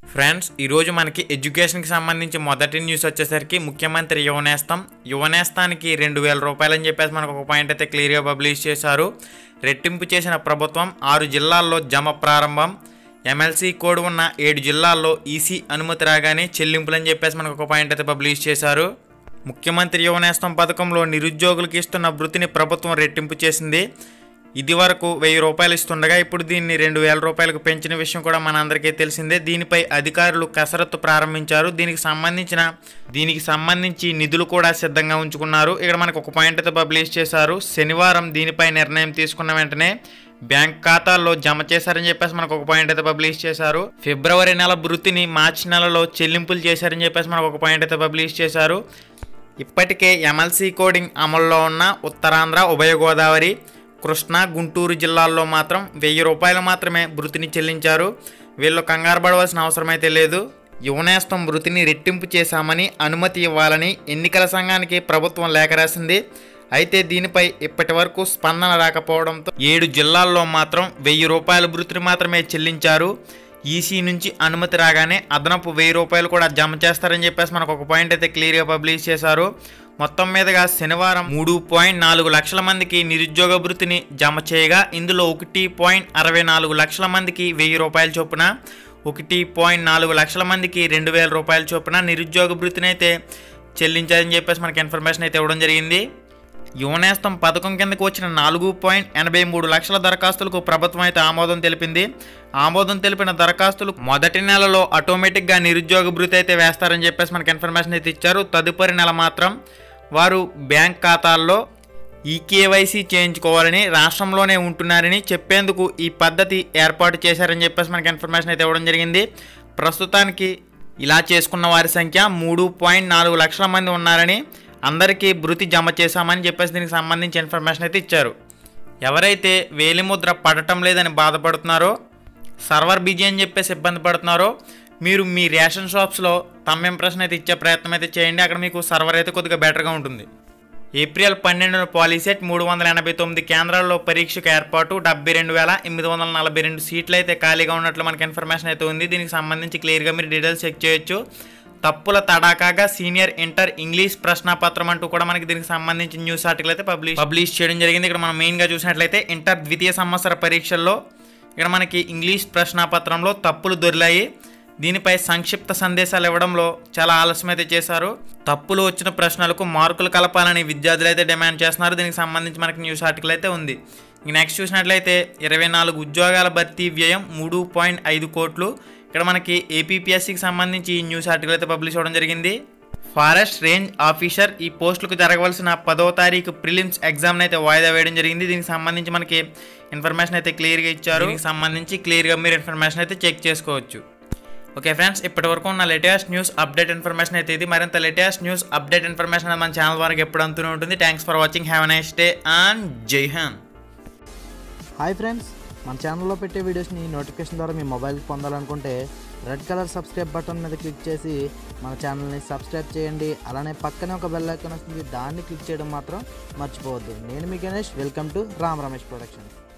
friends ఈరోజు మనకి ఎడ్యుకేషన్కి సంబంధించి మొదటి న్యూస్ వచ్చేసరికి ముఖ్యమంత్రి యువనేస్తం యువనేస్తానికి రెండు వేల రూపాయలు అని చెప్పేసి మనకు ఒక పాయింట్ అయితే క్లియర్గా పబ్లిష్ చేశారు రెట్టింపు చేసిన ప్రభుత్వం ఆరు జిల్లాల్లో జమ ప్రారంభం ఎమ్మెల్సీ కోడ్ ఉన్న ఏడు జిల్లాల్లో ఈసీ అనుమతి రాగానే చెల్లింపులని చెప్పేసి మనకు ఒక పాయింట్ అయితే పబ్లిష్ చేశారు ముఖ్యమంత్రి యువనేస్తం పథకంలో నిరుద్యోగులకు ఇస్తున్న వృత్తిని ప్రభుత్వం రెట్టింపు చేసింది ఇది వరకు వెయ్యి రూపాయలు ఇస్తుండగా ఇప్పుడు దీన్ని రెండు వేల రూపాయలకు పెంచిన విషయం కూడా మనందరికీ తెలిసిందే దీనిపై అధికారులు కసరత్తు ప్రారంభించారు దీనికి సంబంధించిన దీనికి సంబంధించి నిధులు కూడా సిద్ధంగా ఉంచుకున్నారు ఇక్కడ మనకు ఒక పాయింట్ అయితే పబ్లిష్ చేశారు శనివారం దీనిపై నిర్ణయం తీసుకున్న వెంటనే బ్యాంక్ ఖాతాల్లో జమ చేశారని చెప్పేసి మనకు ఒక పాయింట్ అయితే పబ్లిష్ చేశారు ఫిబ్రవరి నెల వృత్తిని మార్చి నెలలో చెల్లింపులు చేశారని చెప్పేసి మనకు ఒక పాయింట్ అయితే పబ్లిష్ చేశారు ఇప్పటికే ఎమ్ఎల్సీ కోడింగ్ అమల్లో ఉన్న ఉత్తరాంధ్ర ఉభయ గోదావరి కృష్ణా గుంటూరు జిల్లాల్లో మాత్రం వెయ్యి రూపాయలు మాత్రమే భృతిని చెల్లించారు వీళ్ళు కంగారు పడవలసిన అవసరం అయితే లేదు యువనేస్తం వృత్తిని రెట్టింపు చేశామని అనుమతి ఇవ్వాలని ఎన్నికల సంఘానికి ప్రభుత్వం లేఖ రాసింది అయితే దీనిపై ఇప్పటి వరకు స్పందన రాకపోవడంతో ఏడు జిల్లాల్లో మాత్రం వెయ్యి రూపాయల భృతిని మాత్రమే చెల్లించారు ఈసీ నుంచి అనుమతి రాగానే అదనపు వెయ్యి రూపాయలు కూడా జమ చేస్తారని చెప్పేసి మనకు ఒక పాయింట్ అయితే క్లియర్గా పబ్లిష్ చేశారు మొత్తం మీదుగా శనివారం మూడు పాయింట్ నాలుగు లక్షల మందికి నిరుద్యోగ భృతిని జమ చేయగా ఇందులో ఒకటి పాయింట్ అరవై నాలుగు లక్షల మందికి వెయ్యి రూపాయల చొప్పున ఒకటి పాయింట్ నాలుగు లక్షల మందికి రెండు వేల రూపాయల చొప్పున నిరుద్యోగ భృతిని అయితే చెల్లించారని చెప్పేసి మనకి ఇన్ఫర్మేషన్ అయితే ఇవ్వడం జరిగింది యువనేస్తం పథకం కిందకు వచ్చిన నాలుగు పాయింట్ ఎనభై మూడు లక్షల దరఖాస్తులకు ప్రభుత్వం అయితే ఆమోదం తెలిపింది ఆమోదం తెలిపిన దరఖాస్తులు మొదటి నెలలో ఆటోమేటిక్గా నిరుద్యోగ భృతి అయితే వేస్తారని చెప్పేసి మనకి ఇన్ఫర్మేషన్ అయితే ఇచ్చారు తదుపరి నెల మాత్రం వారు బ్యాంక్ ఖాతాల్లో ఈ కేవైసీ చేయించుకోవాలని రాష్ట్రంలోనే ఉంటున్నారని చెప్పేందుకు ఈ పద్ధతి ఏర్పాటు చేశారని చెప్పేసి మనకి ఇన్ఫర్మేషన్ అయితే ఇవ్వడం జరిగింది ప్రస్తుతానికి ఇలా చేసుకున్న వారి సంఖ్య మూడు పాయింట్ నాలుగు లక్షల మంది ఉన్నారని అందరికీ భృతి జమ చేశామని చెప్పేసి దీనికి సంబంధించి ఇన్ఫర్మేషన్ అయితే ఇచ్చారు ఎవరైతే వేలిముద్ర పడటం లేదని బాధపడుతున్నారో సర్వర్ బిజీ అని చెప్పేసి ఇబ్బంది పడుతున్నారో మీరు మీ రేషన్ షాప్స్లో తమ ఇంప్రెషన్ అయితే ఇచ్చే ప్రయత్నం అయితే చేయండి అక్కడ మీకు సర్వర్ అయితే కొద్దిగా బెటర్గా ఉంటుంది ఏప్రిల్ పన్నెండున పాలిసెట్ మూడు వందల ఎనభై తొమ్మిది కేంద్రాల్లో పరీక్షకు ఏర్పాటు డెబ్బై రెండు వేల ఎనిమిది వందల నలభై రెండు సీట్లు అయితే ఖాళీగా ఉన్నట్లు మనకి ఇన్ఫర్మేషన్ అయితే ఉంది దీనికి సంబంధించి క్లియర్గా మీరు డీటెయిల్స్ చెక్ చేయొచ్చు తప్పుల తడాకాగా సీనియర్ ఇంటర్ ఇంగ్లీష్ ప్రశ్నాపత్రం అంటూ కూడా మనకి దీనికి సంబంధించి న్యూస్ ఆర్టికల్ అయితే పబ్లిష్ పబ్లిష్ చేయడం జరిగింది ఇక్కడ మనం మెయిన్గా చూసినట్లయితే ఇంటర్ ద్వితీయ సంవత్సర పరీక్షల్లో ఇక్కడ మనకి ఇంగ్లీష్ ప్రశ్నాపత్రంలో తప్పులు దొరిలాయి దీనిపై సంక్షిప్త సందేశాలు ఇవ్వడంలో చాలా ఆలస్యం అయితే చేశారు తప్పులు వచ్చిన ప్రశ్నలకు మార్కులు కలపాలని విద్యార్థులు అయితే డిమాండ్ చేస్తున్నారు దీనికి సంబంధించి మనకి న్యూస్ ఆర్టికల్ అయితే ఉంది ఇంక నెక్స్ట్ చూసినట్లయితే ఇరవై నాలుగు ఉద్యోగాల భర్తీ వ్యయం మూడు పాయింట్ ఐదు కోట్లు ఇక్కడ మనకి ఏపీపీఎస్సికి సంబంధించి ఈ న్యూస్ ఆర్టికల్ అయితే పబ్లిష్ అవ్వడం జరిగింది ఫారెస్ట్ రేంజ్ ఆఫీసర్ ఈ పోస్టులకు జరగవలసిన పదో తారీఖు ప్రిలిమ్స్ ఎగ్జామ్ని అయితే వాయిదా వేయడం జరిగింది దీనికి సంబంధించి మనకి ఇన్ఫర్మేషన్ అయితే క్లియర్గా ఇచ్చారు దీనికి సంబంధించి క్లియర్గా మీరు ఇన్ఫర్మేషన్ అయితే చెక్ చేసుకోవచ్చు ఓకే ఫ్రెండ్స్ ఇప్పటి వరకు ఉన్న లేటెస్ట్ న్యూస్ అప్డేట్ ఇన్ఫర్మేషన్ అయితే ఇది మరింత లేటెస్ట్ న్యూస్ అప్డేట్ ఇన్ఫర్మేషన్ అనేది మన ఛానల్ వరకు ఎప్పుడు అందుతూనే ఉంటుంది thanks for watching have nice day and Jai Hind hi friends మన ఛానల్లో పెట్టే వీడియోస్ని నోటిఫికేషన్ ద్వారా మీ మొబైల్కి పొందాలనుకుంటే రెడ్ కలర్ సబ్స్క్రైబ్ బటన్ మీద క్లిక్ చేసి మన ఛానల్ని సబ్స్క్రైబ్ చేయండి అలానే పక్కనే ఒక బెల్ ఐకాన్ వస్తుంది దాన్ని క్లిక్ చేయడం మాత్రం మర్చిపోవద్దు నేను మీ Ganesh welcome to Ram Ramesh productions